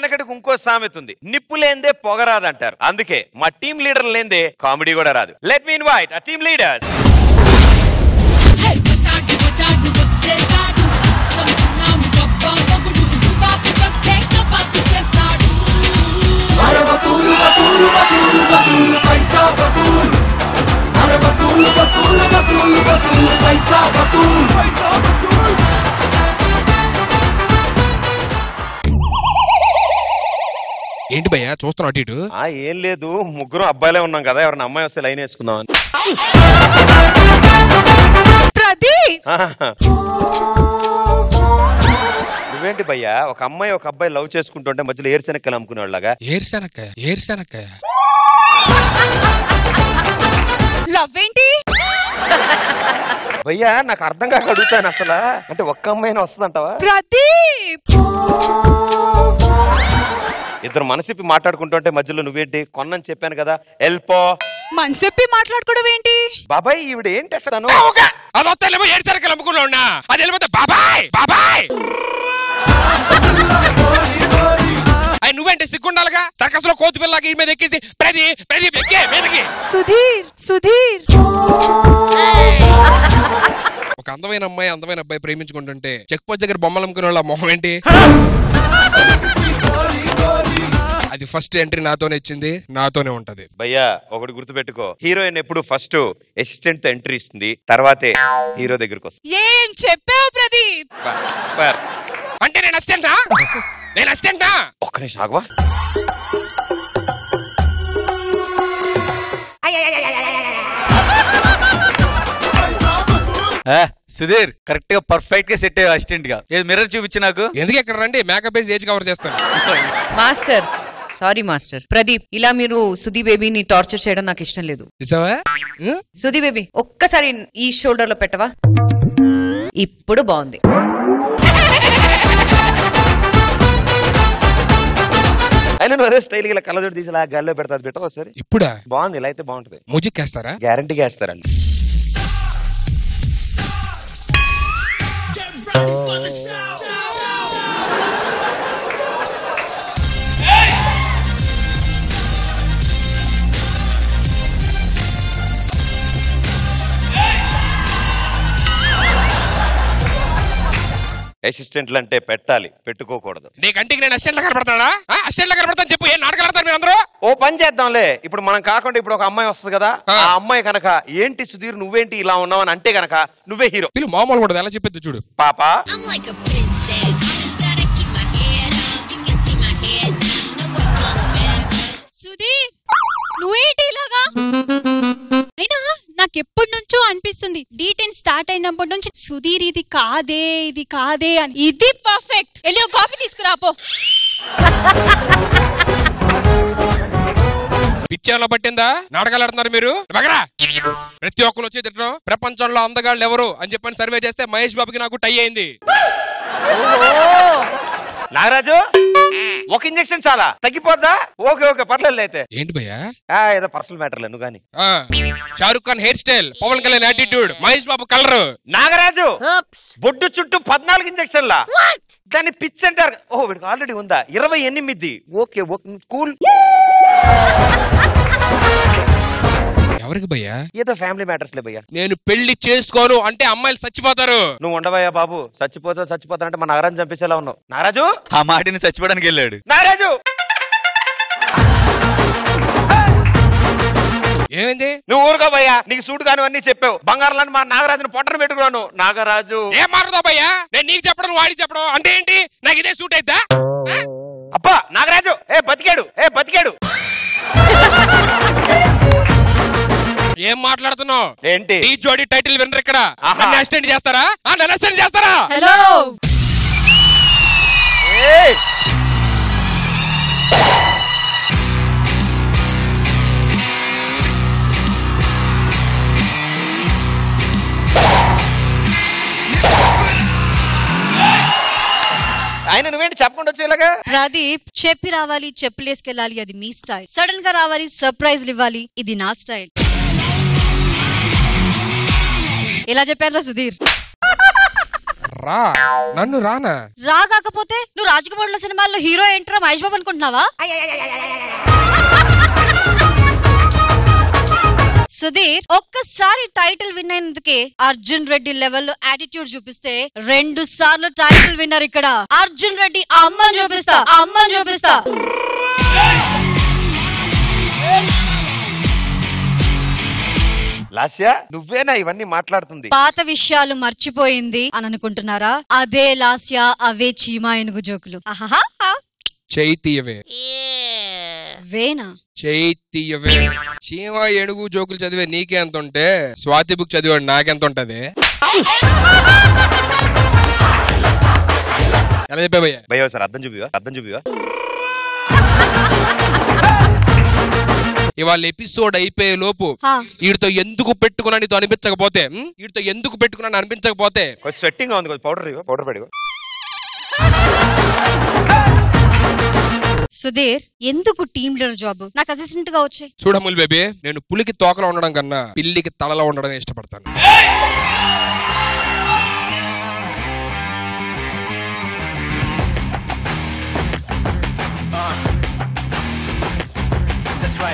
వెనకటికి ఇంకో సామెత ఉంది నిప్పు లేందే పొగరాదంటారు అందుకే మా టీం లీడర్ లేందే కామెడీ కూడా రాదు లెట్ మీ ఇన్వైట్ ఆ టీం లీడర్స్ వచ్చాడు వచ్చాడు వచ్చేసాడు చంపుతున్నాము డబ్బా మొగుడు బాపు వస్తే కబాబు చేస్తాడు ఏంటి భయ్యా చూస్తున్నావు అటు ఇటు ఆ ఏం లేదు ముగ్గురు అబ్బాయిలే ఉన్నాం కదా ఎవరైనా అమ్మాయి వస్తే లైన్ వేసుకుందాం అని ప్రదీప్ ఆహా. నువ్వేంటి భయ్యా ఒక అమ్మాయి ఒక అబ్బాయి లవ్ చేసుకుంటుంటే మధ్యలో ఏరుశనక్కలు అమ్ముకునేవాళ్ళగా ఏరుశనక్కాయ ఏరుశనక్కాయ లవ్ ఏంటి భయ్యా నాకు అర్థం కాక అడుగుతాను అసలు అంటే ఒక్క అమ్మాయినా వస్తుందంటావా ప్రదీప్ ఇద్దరు మనసిప్పి మాట్లాడుకుంటుంటే మధ్యలో నువ్వేంటి కొన్నని చెప్పాను కదా ఎల్పో మనసెప్పి మాట్లాడుకోవడం ఏంటి బాబాయ్ ఈవిడ ఏంటి అసలు అను? అది వస్తలేమో ఏరుశనక్కాయలు అమ్ముకున్నా ఉన్నా అది వెళ్ళిపోతే బాబాయ్ బాబాయ్ అయ్యి నువ్వేంటి సిగ్గుండాలిగా సర్కస్ లో కోతి పిల్లకి ఈ మీద ఎక్కేసి ప్రతి ప్రదీప్ ఎక్కే మీదకి సుధీర్ సుధీర్ ఒక అందమైన అమ్మాయి అందమైన అబ్బాయి ప్రేమించుకుంటుంటే చెక్ పోస్ట్ దగ్గర బొమ్మలు అమ్ముకునే వాళ్ళ మొహం ఏంటి అది ఫస్ట్ ఎంట్రీ నాతోనే ఇచ్చింది నాతోనే ఉంటది భయ్యా ఒకటి గుర్తుపెట్టుకో హీరోయిన్ ఎప్పుడు ఫస్ట్ అసిస్టెంట్ తో ఎంట్రీ ఇస్తుంది తర్వాతే హీరో దగ్గరికి వస్తుంది ఏం చెప్పావు ప్రదీప్ బా, బర్. అంటే నేను అసిస్టెంటా నేను అసిస్టెంటా ఒక్క నిమిషం ఆగవా ఆ, సుధీర్ కరెక్ట్ గా పర్ఫెక్ట్ గా సెట్ అయ్యావు అసిస్టెంట్ గా ఏది మిర్రర్ చూపించు నాకు ఎందుకు ఇక్కడ రండి మేకప్ వేసి ఏజ్ కవర్ చేస్తాను మాస్టర్ సారీ మాస్టర్ ప్రదీప్ ఇలా మీరు సుధీ బేబీని టార్చర్ చేయడం నాకు ఇష్టం లేదు చూసావా ఉం? సుధీ బేబీ ఒక్కసారి ఈ షోల్డర్ లో పెట్టవా ఇప్పుడు బాగుంది అయినా నువ్వు అదే స్టైల్ ఇలా కళ్ళజోడు తీసి ఇలా గాల్లో పెడతాది పెట్ట ఒకసారి ఇప్పుడా బాగుంది ఇలా అయితే బాగుంటది మ్యూజిక్ వేస్తారా గ్యారంటీగా వేస్తారండి అసిస్టెంట్లు అంటే పెట్టాలి పెట్టుకోకూడదు నీ కంటికి నేను అసిస్టెంట్ కనపడతాడా అసిస్టెంట్ కనపడతాను చెప్పు ఏం నాటకాలు ఆడతారు మీరు అందరూ ఓ పని చేద్దాంలే ఇప్పుడు మనం కాకుండా ఇప్పుడు ఒక అమ్మాయి వస్తుంది కదా ఆ. ఆ అమ్మాయి కనుక ఏంటి సుధీర్ నువ్వేంటి ఇలా ఉన్నావు అని అంటే గనక నువ్వే హీరో వీళ్ళు మామూలు కూడా ఎలా చెప్పేది చూడు పాప I'm like a princess. Always gotta keep my head up. You can see my head down. Know what color Sudheer నువ్వేంటి ఇలాగా అయినా నాకెప్పటి నుంచో అనిపిస్తుంది డీ టెన్ స్టార్ట్ అయినప్పటి నుంచి సుధీర్ ఇది కాదే ఇది కాదే అని ఇది పర్ఫెక్ట్ వెళ్ళి ఒక కాఫీ తీసుకురాపో పిచ్చేలా పట్టిందా నాటకాలు ఆడుతున్నారు మీరు బగరా ప్రతి ఒక్కరు వచ్చి తిట్టడం ప్రపంచంలో అందగాళ్ళు ఎవరు అని చెప్పని సర్వే చేస్తే మహేష్ బాబుకి నాకు టై అయింది నాగరాజు ఒక ఇంజెక్షన్ చాలా తగ్గిపోద్దా ఓకే ఓకే పర్లేదు అయితే ఏంటి భయ్యా ఆ, ఏదో పర్సనల్ మ్యాటర్ లేదు కానీ ఆ, Shahrukh Khan hair style Pawan Kalyan attitude Mahesh Babu colour Nagaraju బొడ్డు చుట్టూ పద్నాలుగు ఇంజక్షన్లా దాన్ని పిచ్ అంటారు ఓ వీడికి ఆల్రెడీ ఉందా ఇరవై ఎనిమిది ఓకే ఓకే కూల్ ఎవరికి భయ్యా ఏదో ఫ్యామిలీ మ్యాటర్స్ లే భయ్యా నేను పెళ్లి చేసుకోను అంటే అమ్మాయిలు చచ్చిపోతారు నువ్వు ఉండవయ్యా బాబు చచ్చిపోతావు చచ్చిపోతావు అంటే మా నాగరాజు చంపేసేలా ఉన్నావు నాగరాజు ఆ మాటిని చచ్చిపోవడానికి వెళ్ళాడు నాగరాజు ఏమైంది నువ్వు ఊరుకో భయ్యా నీకు సూట్ కాని అన్ని చెప్పావు బంగారాలని మా నాగరాజుని పొట్టను పెట్టుకున్నాను నాగరాజు ఏం మాట్లాడతావు భయ్యా నేను నీకు చెప్పడం వాడికి చెప్పడం అంటే ఏంటి నాకు ఇదే సూట్ అయిద్దా అబ్బా నాగరాజు ఏ బతికాడు ఏ బతికాడు ఏం మాట్లాడుతున్నావు ఏంటి ఈ జోడి టైటిల్ వినరు ఇక్కడ ఆహా. నన్ను అసిస్టెంట్ చేస్తారా ఆ, నన్ను అసిస్టెంట్ చేస్తారా హలో ఏయ్! ఆయన నువ్వేంటి చెప్పకుండా వచ్చేలాగా ప్రదీప్ చెప్పి రావాలి చెప్పులేసుకెళ్ళాలి అది మీ స్టైల్ సడన్ గా రావాలి సర్ప్రైజ్లు ఇవ్వాలి ఇది నా స్టైల్ ఎలా చెప్పారా సుధీర్ రా నన్ను రానా రాగాకపోతే నువ్వు రాజకమౌళి సినిమాల్లో హీరో ఏంట్రా మహేష్ బాబు అనుకుంటున్నావా సుధీర్ ఒక్కసారి టైటిల్ విన్ అయినందుకే అర్జున్ రెడ్డి లెవెల్లో యాటిట్యూడ్ చూపిస్తే రెండు సార్లు టైటిల్ విన్నర్ ఇక్కడ అర్జున్ రెడ్డి అమ్మని చూపిస్తా అమ్మని చూపిస్తా లాస్య నువ్వేనా ఇవన్నీ మాట్లాడుతుంది పాత విషయాలు మర్చిపోయింది అని అనుకుంటున్నారా అదే లాస్య అవే చీమా ఎనుగు జోకులు ఆహాహా చేయి తీయవే వేనా చేయి తీయవే చీమ ఏనుగు జోకులు చదివే నీకే ఎంత ఉంటే స్వాతి బుక్ చదివాడు నాకెంత ఉంటది ఎలా చెప్పావయ్యా భయ్య సార్ అర్థం చూపివా అర్థం చూపివా ఇవాళ ఎపిసోడ్ అయిపోయే లోపు హా. వీడితో ఎందుకు పెట్టుకున్నా నీతో అనిపించకపోతే ఉం? వీడితో ఎందుకు పెట్టుకున్నా అనిపించకపోతే కొంచెం స్వెట్టింగ్ ఉంది కొంచెం పౌడర్ ఇవ్వ పౌడర్ పెడిగో సుధీర్ ఎందుకు టీమ్ లీడర్ జాబ్ నాకు అసిస్టెంట్ గా వచ్చాయి చూడములు బేబీ నేను పులికి తోకలో ఉండడం కన్నా పిల్లికి తలలో ఉండడం ఇష్టపడతాను